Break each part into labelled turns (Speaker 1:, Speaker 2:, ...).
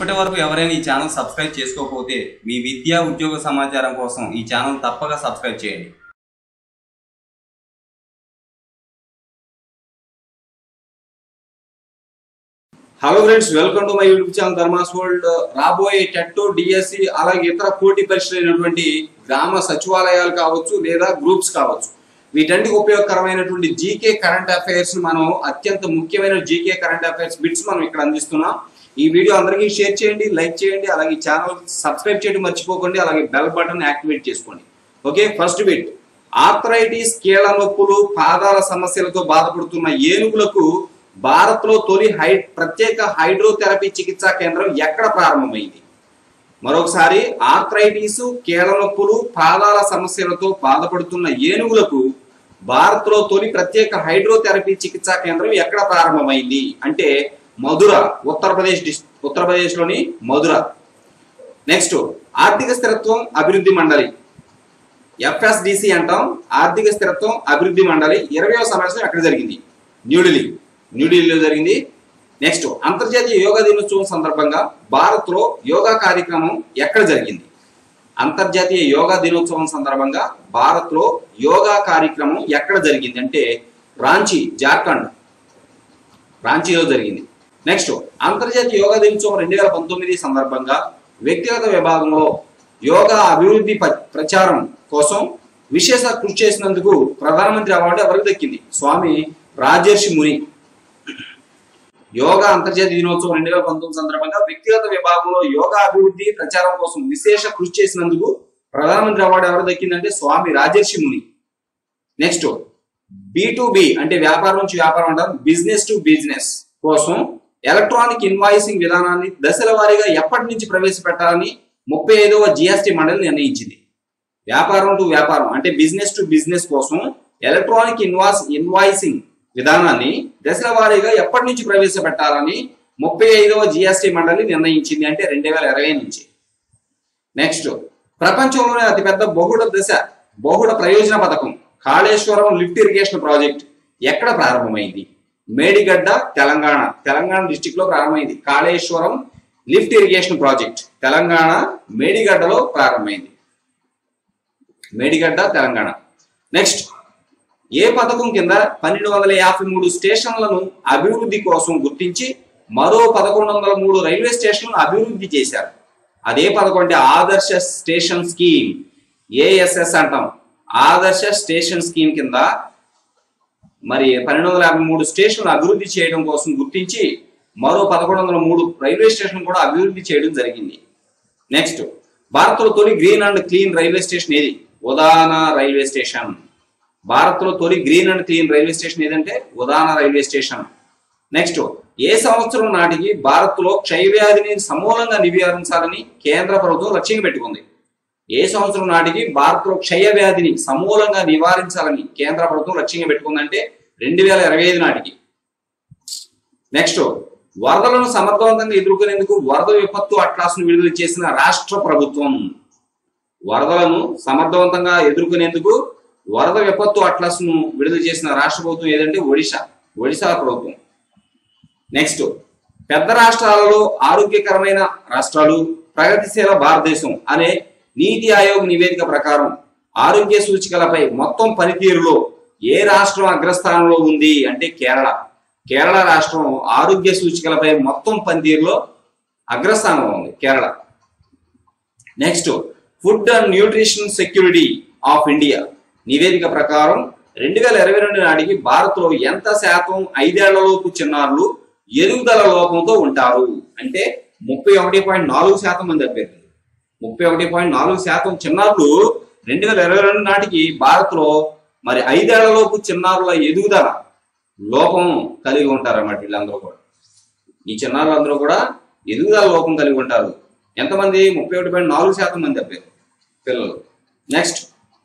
Speaker 1: ఇప్పటి వరకు ఎవరైనా ఈ ఛానల్ సబ్స్క్రైబ్ చేసుకోకపోతే మీ విద్యా ఉద్యోగ సమాచారం కోసం ఈ ఛానల్ తప్పక సబ్స్క్రైబ్ చేయండి
Speaker 2: hello friends welcome to my YouTube channel Dharmas world రాబోయే టెట్ డిఎస్సి అలాగే ఇతర పోటీ పరీక్షలు అయినటువంటి గ్రామ సచివాలయాలు కావచ్చు లేదా గ్రూప్స్ కావచ్చు వీటన్నిటికి ఉపయోగకరమైనటువంటి జీకే కరెంట్ అఫైర్స్ మనం అత్యంత ముఖ్యమైన జీకే కరెంట్ అఫైర్స్ బిట్స్ మనం ఇక్కడ అందిస్తున్నాం ఈ వీడియో అందరికీ షేర్ చేయండి లైక్ చేయండి అలాగే ఛానల్ సబ్స్క్రైబ్ చేయడం మర్చిపోకండి అలాగే బెల్ బటన్ యాక్టివేట్ చేసుకోండి ఓకే ఫస్ట్ బిట్ ఆర్థరైటిస్ కీళ్ల నొప్పులు పాదాల సమస్యలతో బాధపడుతున్న ఏనుగులకు భారత్ లో తొలి హై ప్రత్యేక హైడ్రోథెరపీ చికిత్సా కేంద్రం ఎక్కడ ప్రారంభమైంది మరొకసారి ఆర్థరైటిస్ కీళ్ల నొప్పులు పాదాల సమస్యలతో బాధపడుతున్న ఏనుగులకు భారత్ లో తొలి ప్రత్యేక హైడ్రోథెరపీ చికిత్సా కేంద్రం ఎక్కడ ప్రారంభమైంది అంటే మధుర ఉత్తరప్రదేశ్ డిస్ ఉత్తరప్రదేశ్ లోని మధుర నెక్స్ట్ ఆర్థిక స్థిరత్వం అభివృద్ధి మండలి ఎఫ్ఎస్డిసి అంటాం ఆర్థిక స్థిరత్వం అభివృద్ధి మండలి ఇరవయో సమావేశం ఎక్కడ జరిగింది న్యూఢిల్లీ న్యూఢిల్లీలో జరిగింది నెక్స్ట్ అంతర్జాతీయ యోగా దినోత్సవం సందర్భంగా భారత్ లో యోగా కార్యక్రమం ఎక్కడ జరిగింది అంతర్జాతీయ యోగా దినోత్సవం సందర్భంగా భారత్ లో యోగా కార్యక్రమం ఎక్కడ జరిగింది అంటే రాంచీ జార్ఖండ్ రాంచీలో జరిగింది నెక్స్ట్ అంతర్జాతీయ యోగా దినోత్సవం రెండు వేల పంతొమ్మిది సందర్భంగా వ్యక్తిగత విభాగంలో యోగా అభివృద్ధి ప- ప్రచారం కోసం విశేష కృషి చేసినందుకు ప్రధానమంత్రి అవార్డు ఎవరికి దక్కింది స్వామి రాజర్షి ముని యోగా అంతర్జాతీయ దినోత్సవం రెండు వేల పంతొమ్మిది సందర్భంగా వ్యక్తిగత విభాగంలో యోగా అభివృద్ధి ప్రచారం కోసం విశేష కృషి చేసినందుకు ప్రధానమంత్రి అవార్డు ఎవరు దక్కిందంటే స్వామి రాజర్షి ముని నెక్స్ట్ బి టు బి అంటే వ్యాపారం నుంచి వ్యాపారం అంటారు బిజినెస్ టు బిజినెస్ కోసం ఎలక్ట్రానిక్ ఇన్వాయిసింగ్ విధానాన్ని దశల వారీగా ఎప్పటి నుంచి ప్రవేశపెట్టాలని ముప్పై ఐదవ జిఎస్టి మండలి నిర్ణయించింది వ్యాపారం టు వ్యాపారం అంటే బిజినెస్ టు బిజినెస్ కోసం ఎలక్ట్రానిక్ ఇన్వాయిస్ ఇన్వాయిసింగ్ విధానాన్ని దశల వారీగా ఎప్పటి నుంచి ప్రవేశపెట్టాలని ముప్పై ఐదవ జిఎస్టి మండలి నిర్ణయించింది అంటే రెండు వేల ఇరవై నుంచి నెక్స్ట్ ప్రపంచంలోనే అతిపెద్ద బహుళ దశ బహుళ ప్రయోజన పథకం కాళేశ్వరం లిఫ్ట్ ఇరిగేషన్ ప్రాజెక్ట్ ఎక్కడ ప్రారంభమైంది మేడిగడ్డ తెలంగాణ తెలంగాణ డిస్టిక్ లో ప్రారంభమైంది Kaleshwaram lift irrigation project Telangana మేడిగడ్డలో ప్రారంభమైంది మేడిగడ్డ తెలంగాణ నెక్స్ట్ ఏ పథకం కింద పన్నెండు వందల యాభై మూడు స్టేషన్లను అభివృద్ధి కోసం గుర్తించి మరో పదకొండు వందల మూడు రైల్వే స్టేషన్లను అభివృద్ధి చేశారు అదే పథకం అంటే ఆదర్శ స్టేషన్ స్కీమ్ ఏఎస్ఎస్ అంటాం ఆదర్శ స్టేషన్ స్కీమ్ కింద మరి పన్నెండు వందల యాభై మూడు స్టేషన్లు అభివృద్ధి చేయడం కోసం గుర్తించి మరో పదకొండు వందల మూడు రైల్వే స్టేషన్ కూడా అభివృద్ధి చేయడం జరిగింది నెక్స్ట్ భారత్లో తొలి green and clean railway station ఏది ఉదాన రైల్వే స్టేషన్ భారత్లో తొలి green and clean railway station ఏదంటే ఉదాన రైల్వే స్టేషన్ నెక్స్ట్ ఏ సంవత్సరం నాటికి భారత్లో క్షయవ్యాధిని సమూలంగా నివారించాలని కేంద్ర ప్రభుత్వం లక్ష్యంగా పెట్టుకుంది ఏ సంవత్సరం నాటికి భారత్లో క్షయ వ్యాధిని సమూలంగా నివారించాలని కేంద్ర ప్రభుత్వం లక్ష్యంగా పెట్టుకుందంటే రెండు వేల ఇరవై ఐదు నాటికి నెక్స్ట్ వరదలను సమర్థవంతంగా ఎదుర్కొనేందుకు వరద విపత్తు అట్లాస్ను విడుదల చేసిన రాష్ట్ర ప్రభుత్వం వరదలను సమర్థవంతంగా ఎదుర్కొనేందుకు వరద విపత్తు అట్లాస్ ను విడుదల చేసిన రాష్ట్ర ప్రభుత్వం ఏదంటే ఒడిశా ఒడిశా ప్రభుత్వం నెక్స్ట్ పెద్ద రాష్ట్రాలలో ఆరోగ్యకరమైన రాష్ట్రాలు ప్రగతిశీల భారతదేశం అనే నీతి ఆయోగ్ నివేదిక ప్రకారం ఆరోగ్య సూచికలపై మొత్తం పనితీరులో ఏ రాష్ట్రం అగ్రస్థానంలో ఉంది అంటే కేరళ కేరళ రాష్ట్రం ఆరోగ్య సూచికలపై మొత్తం పనితీరులో అగ్రస్థానంలో ఉంది Kerala next food and nutrition security of India నివేదిక ప్రకారం రెండు వేల ఇరవై రెండు నాటికి భారత్లో ఎంత శాతం ఐదేళ్లలోపు చిన్నారులు ఎదుగుదల లోపంతో ఉంటారు అంటే ముప్పై ఒకటి పాయింట్ నాలుగు శాతం మంది అభ్యర్థులు ముప్పై ఒకటి పాయింట్ నాలుగు శాతం చిన్నారులు రెండు వేల ఇరవై రెండు నాటికి భారత్లో మరి ఐదేళ్లలోపు చిన్నారుల ఎదుగుదల లోపం కలిగి ఉంటారు అన్నమాట వీళ్ళందరూ కూడా ఈ చిన్నారులందరూ కూడా ఎదుగుదల లోపం కలిగి ఉంటారు ఎంతమంది ముప్పై ఒకటి పాయింట్ నాలుగు శాతం మంది అభ్యర్థులు పిల్లలు నెక్స్ట్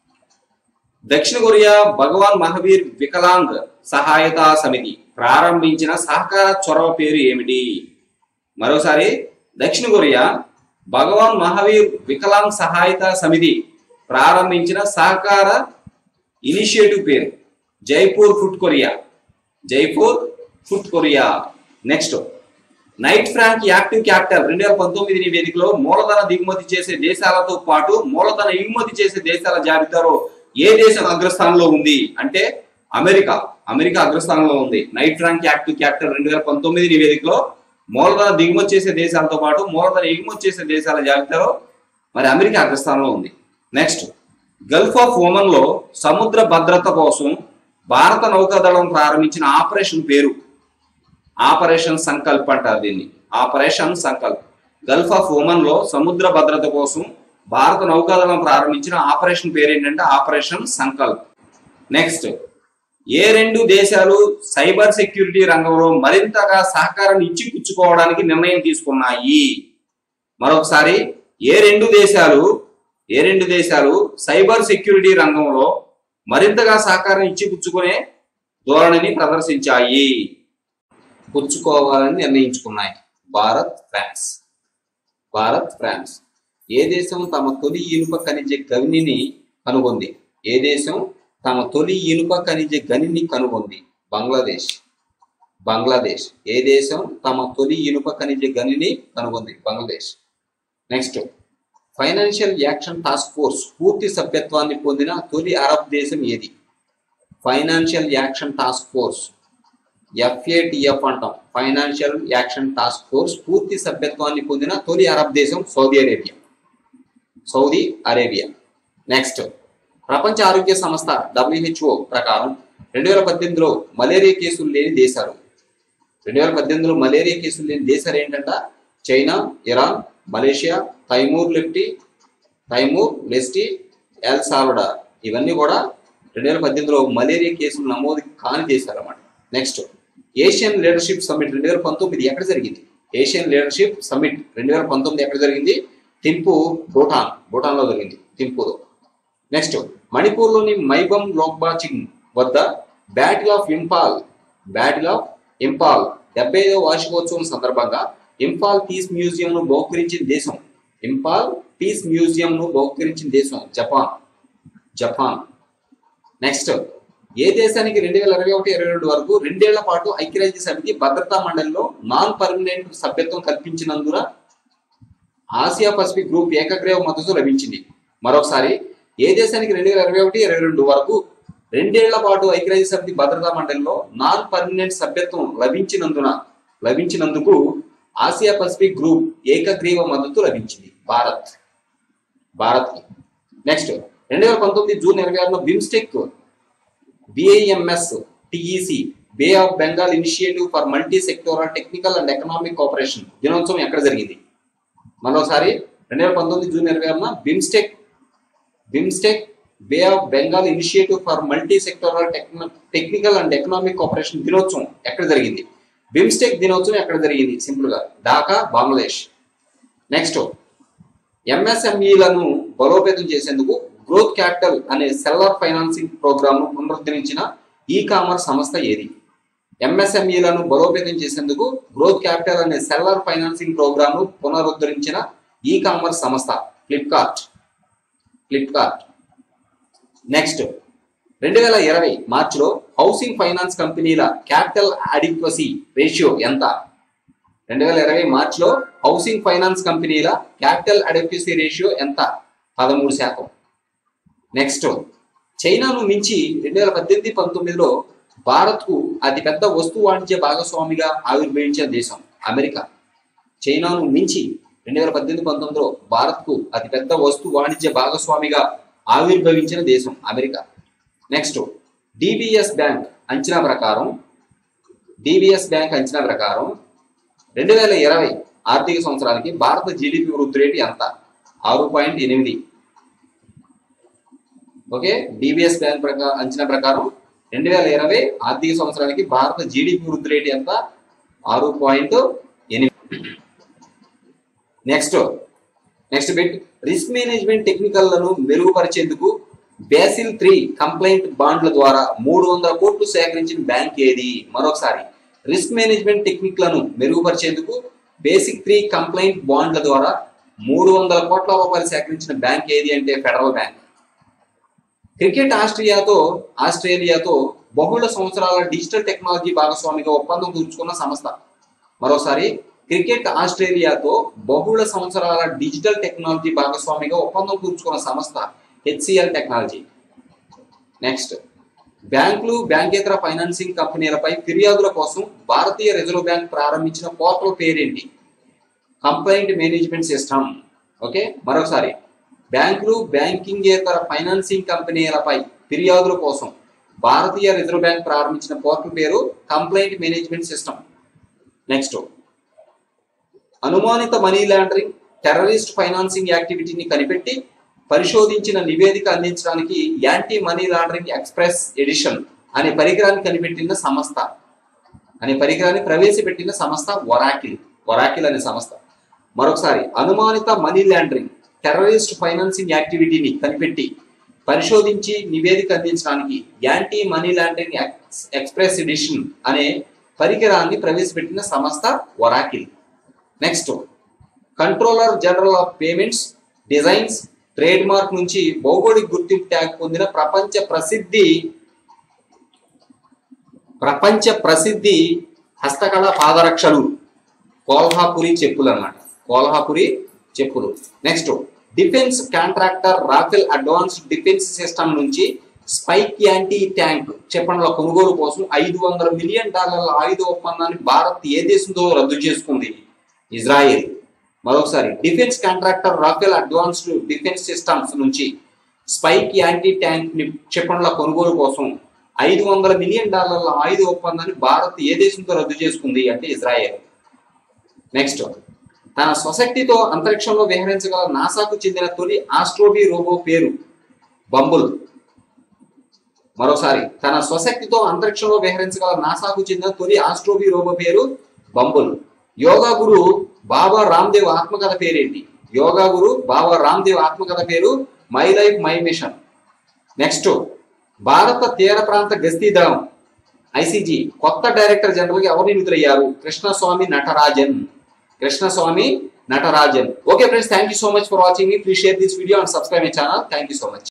Speaker 2: దక్షిణ కొరియా భగవాన్ మహావీర్ వికలాంగ్ సహాయతా సమితి ప్రారంభించిన సహకార చొరవ పేరు ఏమిటి మరోసారి దక్షిణ కొరియా భగవాన్ మహావీర్ వికలాంగ్ సహాయతా సమితి ప్రారంభించిన సహకార ఇనిషియేటివ్ పేరు Jaipur foot Korea Jaipur foot Korea next Knight Frank active capital రెండు వేల పంతొమ్మిది నివేదికలో మూలధన దిగుమతి చేసే దేశాలతో పాటు మూలధన ఎగుమతి చేసే దేశాల జాబితాలో ఏ దేశం అగ్రస్థానంలో ఉంది అంటే అమెరికా అమెరికా అగ్రస్థానంలో ఉంది నైట్ ఫ్రాంక్ యాక్టివ్ క్యాపిటల్ రెండు వేల పంతొమ్మిది నివేదికలో మూలధన దిగుమతి చేసే దేశాలతో పాటు మూలధన ఎగుమతి చేసే దేశాల జాబితాలో మరి అమెరికా అగ్రస్థానంలో ఉంది నెక్స్ట్ గల్ఫ్ ఆఫ్ ఒమన్ లో సముద్ర భద్రత కోసం భారత నౌకాదళం ప్రారంభించిన ఆపరేషన్ పేరు ఆపరేషన్ సంకల్ప్ అంటారు దీన్ని operation Sankalp Gulf of Oman లో సముద్ర భద్రత కోసం భారత నౌకాదళం ప్రారంభించిన ఆపరేషన్ పేరు ఏంటంటే ఆపరేషన్ సంకల్ప్ నెక్స్ట్ ఏ రెండు దేశాలు సైబర్ సెక్యూరిటీ రంగంలో మరింతగా సహకారం ఇచ్చిపుచ్చుకోవడానికి నిర్ణయం తీసుకున్నాయి మరొకసారి ఏ రెండు దేశాలు ఏ రెండు దేశాలు సైబర్ సెక్యూరిటీ రంగంలో మరింతగా సహకారం ఇచ్చిపుచ్చుకునే ధోరణిని ప్రదర్శించాయి పుచ్చుకోవాలని నిర్ణయించుకున్నాయి భారత్ ఫ్రాన్స్ భారత్ ఫ్రాన్స్ ఏ దేశం తమ తొలి ఇనుప ఖనిజ గనిని కనుగొంది ఏ దేశం తమ తొలి ఇనుప ఖనిజ గనిని కనుగొంది బంగ్లాదేశ్ బంగ్లాదేశ్ ఏ దేశం తమ తొలి ఇనుప ఖనిజ గనిని కనుగొంది Bangladesh next financial action task force పూర్తి సభ్యత్వాన్ని పొందిన తొలి అరబ్ దేశం ఏది financial action task force FATF అంటాం ఫైనాన్షియల్ యాక్షన్ టాస్క్ ఫోర్స్ పూర్తి సభ్యత్వాన్ని పొందిన తొలి అరబ్ దేశం Saudi Arabia Saudi Arabia next ప్రపంచ ఆరోగ్య సంస్థ డబ్ల్యూహెచ్ఓ ప్రకారం రెండు వేల పద్దెనిమిదిలో మలేరియా కేసులు లేని దేశాలు రెండు వేల పద్దెనిమిదిలో మలేరియా కేసులు లేని దేశాలు ఏంటంట China Iran Malaysia Timor Leste Timor Leste El Salvador ఇవన్నీ కూడా రెండు వేల పద్దెనిమిదిలో మలేరియా కేసులు నమోదు కాని దేశాలు అన్నమాట నెక్స్ట్ ఏషియన్ లీడర్షిప్ సమ్మిట్ రెండు వేల పంతొమ్మిది ఎక్కడ జరిగింది ఏషియన్ లీడర్షిప్ సమ్మిట్ రెండు వేల పంతొమ్మిది ఎక్కడ జరిగింది థింపు భూటాన్ భూటాన్ లో జరిగింది థింపులో నెక్స్ట్ మణిపూర్లోని మైబమ్ లోక్బాచింగ్ వద్ద battle of Imphal battle of Imphal డెబ్బై ఐదవ వార్షికోత్సవం సందర్భంగా ఇంపాల్ పీస్ మ్యూజియం ను బహుకరించిన దేశం ఇంపాల్ పీస్ మ్యూజియం ను బహుకరించిన దేశం జపాన్ జపాన్ నెక్స్ట్ ఏ దేశానికి రెండు వేల ఇరవై ఒకటి ఇరవై రెండు వరకు రెండేళ్ల పాటు ఐక్యరాజ్య సమితి భద్రతా మండలిలో నాన్ పర్మనెంట్ సభ్యత్వం కల్పించినందున ఆసియా పసిఫిక్ గ్రూప్ ఏకగ్రీవ మద్దతు లభించింది మరొకసారి ఏ దేశానికి రెండు వేల ఇరవై ఒకటి ఇరవై రెండు వరకు రెండేళ్ల పాటు ఐక్యరాజ్య సమితి భద్రతా మండలిలో నాన్ పర్మనెంట్ సభ్యత్వం లభించినందున లభించినందుకు ఆసియా పసిఫిక్ గ్రూప్ ఏకగ్రీవ మద్దతు లభించింది భారత్ భారత్ నెక్స్ట్ రెండు వేల పంతొమ్మిది జూన్ ఇరవై ఆరులో BIMSTEC B I M S T E C bay of Bengal initiative for multi sectoral technical and economic cooperation దినోత్సవం ఎక్కడ జరిగింది మరోసారి రెండు వేల పంతొమ్మిది జూన్ ఇరవై ఆరున BIMSTEC BIMSTEC bay of Bengal initiative for multi sectoral technical and economic cooperation దినోత్సవం ఎక్కడ జరిగింది బిమ్స్టెక్ దినోత్సవం ఎక్కడ జరిగింది సింపుల్ గా ఢాకా బంగ్లాదేశ్ నెక్స్ట్ ఎంఎస్ఎంఈలను బలోపేతం చేసేందుకు గ్రోత్ క్యాపిటల్ అనే సెల్లర్ ఫైనాన్సింగ్ ప్రోగ్రామ్ ను పునరుద్ధరించిన ఈ కామర్స్ సంస్థ ఏది ఎంఎస్ఎంఈలను బలోపేతం చేసేందుకు గ్రోత్ క్యాపిటల్ అనే సెల్లర్ ఫైనాన్సింగ్ ప్రోగ్రామ్ ను పునరుద్ధరించిన ఈ కామర్స్ సంస్థ ఫ్లిప్కార్ట్ ఫ్లిప్కార్ట్ నెక్స్ట్ రెండు వేల ఇరవై మార్చిలో హౌసింగ్ ఫైనాన్స్ కంపెనీల క్యాపిటల్ అడిక్వసీ రేషియో ఎంత రెండు వేల ఇరవై మార్చిలో హౌసింగ్ ఫైనాన్స్ కంపెనీల క్యాపిటల్ అడిక్వసీ రేషియో ఎంత పదమూడు శాతం నెక్స్ట్ చైనాను మించి రెండు వేల పద్దెనిమిది పంతొమ్మిదిలో భారత్కు అతిపెద్ద వస్తు వాణిజ్య భాగస్వామిగా ఆవిర్భవించిన దేశం అమెరికా చైనాను మించి రెండు వేల పద్దెనిమిది పంతొమ్మిదిలో భారత్కు అతిపెద్ద వస్తు వాణిజ్య భాగస్వామిగా ఆవిర్భవించిన దేశం అమెరికా నెక్స్ట్ డిబిఎస్ బ్యాంక్ అంచనా ప్రకారం డిబిఎస్ బ్యాంక్ అంచనా ప్రకారం రెండు వేల ఇరవై ఆర్థిక సంవత్సరానికి భారత జీడిపి వృద్ధి రేటు ఎంత ఆరు పాయింట్ ఎనిమిది ఓకే డిబిఎస్ బ్యాంక్ ప్రకారం అంచనా ప్రకారం రెండు వేల ఇరవై ఆర్థిక సంవత్సరానికి భారత జీడిపి వృద్ధి రేటు ఎంత ఆరు పాయింట్ ఎనిమిది next next bit risk management టెక్నికల్లను మెరుగుపరిచేందుకు బేసిల్ త్రీ కంప్లైంట్ బాండ్ల ద్వారా మూడు వందల కోట్లు సేకరించిన బ్యాంక్ ఏది మరొకసారి రిస్క్ మేనేజ్మెంట్ టెక్నిక్లను మెరుగుపరిచేందుకు బేసిక్ త్రీ కంప్లైంట్ బాండ్ల ద్వారా మూడు వందల కోట్ల రూపాయలు సేకరించిన బ్యాంక్ ఏది అంటే ఫెడరల్ బ్యాంక్ క్రికెట్ ఆస్ట్రేలియాతో ఆస్ట్రేలియాతో బహుళ సంవత్సరాల డిజిటల్ టెక్నాలజీ భాగస్వామిగా ఒప్పందం కుదుర్చుకున్న సంస్థ మరోసారి క్రికెట్ ఆస్ట్రేలియాతో బహుళ సంవత్సరాల డిజిటల్ టెక్నాలజీ భాగస్వామిగా ఒప్పందం కూర్చుకున్న సంస్థ హెచ్సిఎల్ టెక్నాలజీ నెక్స్ట్ బ్యాంకులు బ్యాంకేతర ఫైనాన్సింగ్ కంపెనీలపై ఫిర్యాదుల కోసం భారతీయ రిజర్వ్ బ్యాంక్ ప్రారంభించిన పోర్టల్ పేరేంటి కంప్లైంట్ మేనేజ్మెంట్ సిస్టమ్ ఓకే మరొకసారి బ్యాంకులు బ్యాంకింగేతర ఫైనాన్సింగ్ కంపెనీలపై ఫిర్యాదుల కోసం భారతీయ రిజర్వ్ బ్యాంక్ ప్రారంభించిన పోర్టల్ పేరు కంప్లైంట్ మేనేజ్మెంట్ సిస్టమ్ నెక్స్ట్ అనుమానిత మనీ లాండరింగ్ టెర్రరిస్ట్ ఫైనాన్సింగ్ యాక్టివిటీని కనిపెట్టి పరిశోధించిన నివేదిక అందించడానికి anti money laundering express edition అనే పరికరాన్ని కనిపెట్టిన సంస్థ అనే పరికరాన్ని ప్రవేశపెట్టిన సంస్థ వరాకిల్ వరాకిల్ అనే సంస్థ మరొకసారి అనుమానిత మనీ లాండరింగ్ టెర్రరిస్ట్ ఫైనాన్సింగ్ యాక్టివిటీని కనిపెట్టి పరిశోధించి నివేదిక అందించడానికి యాంటీ మనీ లాండరింగ్ ఎక్స్- ఎక్స్ప్రెస్ ఎడిషన్ అనే పరికరాన్ని ప్రవేశపెట్టిన సంస్థ Oracle next controller general of payments designs trademark నుంచి భౌగోళిక గుర్తింపు ట్యాగ్ పొందిన ప్రపంచ ప్రసిద్ధి ప్రపంచ ప్రసిద్ధి హస్తకళ పాదరక్షలు కోల్హాపురి చెప్పులు అన్నమాట కోల్హాపురి చెప్పులు next defence contractor Rafael advanced defence system నుంచి స్పైక్ యాంటీ ట్యాంక్ క్షిపణుల కొనుగోలు కోసం ఐదు వందల మిలియన్ డాలర్ల ఆయుధ ఒప్పందాన్ని భారత్ ఏ దేశంతో రద్దు చేసుకుంది ఇజ్రాయెల్ మరొకసారి defence contractor Rafael advanced defence systems నుంచి స్పైక్ యాంటీ ట్యాంక్ ని- క్షిపణుల కొనుగోలు కోసం ఐదు వందల మిలియన్ డాలర్ల ఆయుధ ఒప్పందాన్ని భారత్ ఏ దేశంతో రద్దు చేసుకుంది అంటే ఇజ్రాయెల్ నెక్స్ట్ తన స్వశక్తితో అంతరిక్షంలో విహరించగల నాసాకు చెందిన తొలి ఆస్ట్రోబీ రోబో పేరు బంబుల్ మరోసారి తన స్వశక్తితో అంతరిక్షంలో విహరించగల నాసాకు చెందిన తొలి ఆస్ట్రోబీ రోబో పేరు బంబుల్ యోగా గురు బాబా రామ్దేవ్ ఆత్మకథ పేరేంటి యోగా గురు బాబా రామ్దేవ్ ఆత్మకథ పేరు my life my mission next భారత తీర ప్రాంత గస్తీ దళం ఐసీజీ కొత్త డైరెక్టర్ జనరల్ గా ఎవరు నియమితులయ్యారు Krishnaswamy Natarajan Krishnaswamy Natarajan okay friends thank you so much for watching please share this video and subscribe my channel thank you so much